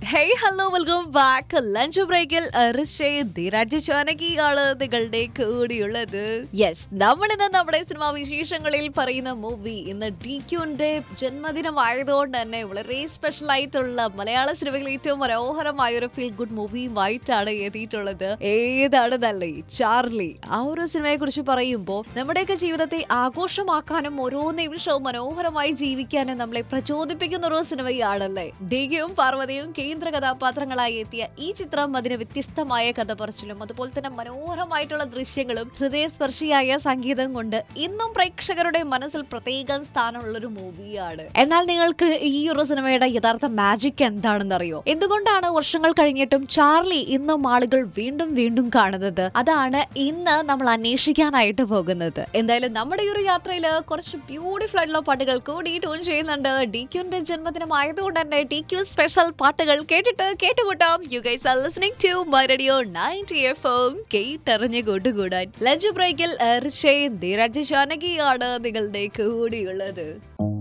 hey hello welcome back lunch ബ്രേക്കിൽ ധീരാജ് ചോനകിയാണ് നിങ്ങളുടെ കൂടിയുള്ളത് yes നമ്മൾ ഇന്ന് നമ്മുടെ സിനിമാ വിശേഷങ്ങളിൽ പറയുന്ന മൂവി ഇന്ന് ഡി ക്യൂന്റെ ജന്മദിനമായതുകൊണ്ട് തന്നെ വളരെ സ്പെഷ്യൽ ആയിട്ടുള്ള മലയാള സിനിമയിൽ ഏറ്റവും മനോഹരമായ ഒരു ഫീൽ ഗുഡ് മൂവിയുമായിട്ടാണ് എത്തിയിട്ടുള്ളത് ഏതാണ് നല്ലേ ചാർലി ആ ഒരു സിനിമയെ കുറിച്ച് പറയുമ്പോൾ നമ്മുടെയൊക്കെ ജീവിതത്തെ ആഘോഷമാക്കാനും ഓരോ നിമിഷവും മനോഹരമായി ജീവിക്കാനും നമ്മളെ പ്രചോദിപ്പിക്കുന്ന ഒരു സിനിമയാണല്ലേ ഡിഗയും പാർവതിയും കേന്ദ്ര കഥാപാത്രങ്ങളായി എത്തിയ ഈ ചിത്രം അതിന് വ്യത്യസ്തമായ കഥ പറച്ചിലും അതുപോലെ തന്നെ മനോഹരമായിട്ടുള്ള ദൃശ്യങ്ങളും ഹൃദയസ്പർശിയായ സംഗീതം കൊണ്ട് ഇന്നും പ്രേക്ഷകരുടെ മനസ്സിൽ പ്രത്യേകം സ്ഥാനമുള്ള ഒരു മൂവിയാണ് എന്നാൽ നിങ്ങൾക്ക് ഈ ഒരു സിനിമയുടെ യഥാർത്ഥ മാജിക് എന്താണെന്ന് അറിയോ എന്തുകൊണ്ടാണ് വർഷങ്ങൾ കഴിഞ്ഞിട്ടും ചാർലി ഇന്നും ആളുകൾ വീണ്ടും വീണ്ടും കാണുന്നത് അതാണ് ഇന്ന് നമ്മൾ അന്വേഷിക്കാനായിട്ട് പോകുന്നത് എന്തായാലും നമ്മുടെ ഈ ഒരു യാത്രയിൽ കുറച്ച് ബ്യൂട്ടിഫുൾ ആയിട്ടുള്ള പാട്ടുകൾ കൂടി ട്യൂൺ ചെയ്യുന്നുണ്ട് ഡി ക്യൂന്റെ ജന്മദിനമായതുകൊണ്ട് തന്നെ ഡി ക്യൂ സ്പെഷ്യൽ പാട്ടുകൾ കേട്ടിട്ട് കേട്ടുകൂട്ടാം you guys are listening to my radio 90 F M കേട്ടറിഞ്ഞ് കൂട്ടുകൂടാൻ ലഞ്ച് ബ്രേക്കിൽ ധീരജ് ജാനകിയാണ് നിങ്ങളുടെ കൂടിയുള്ളത്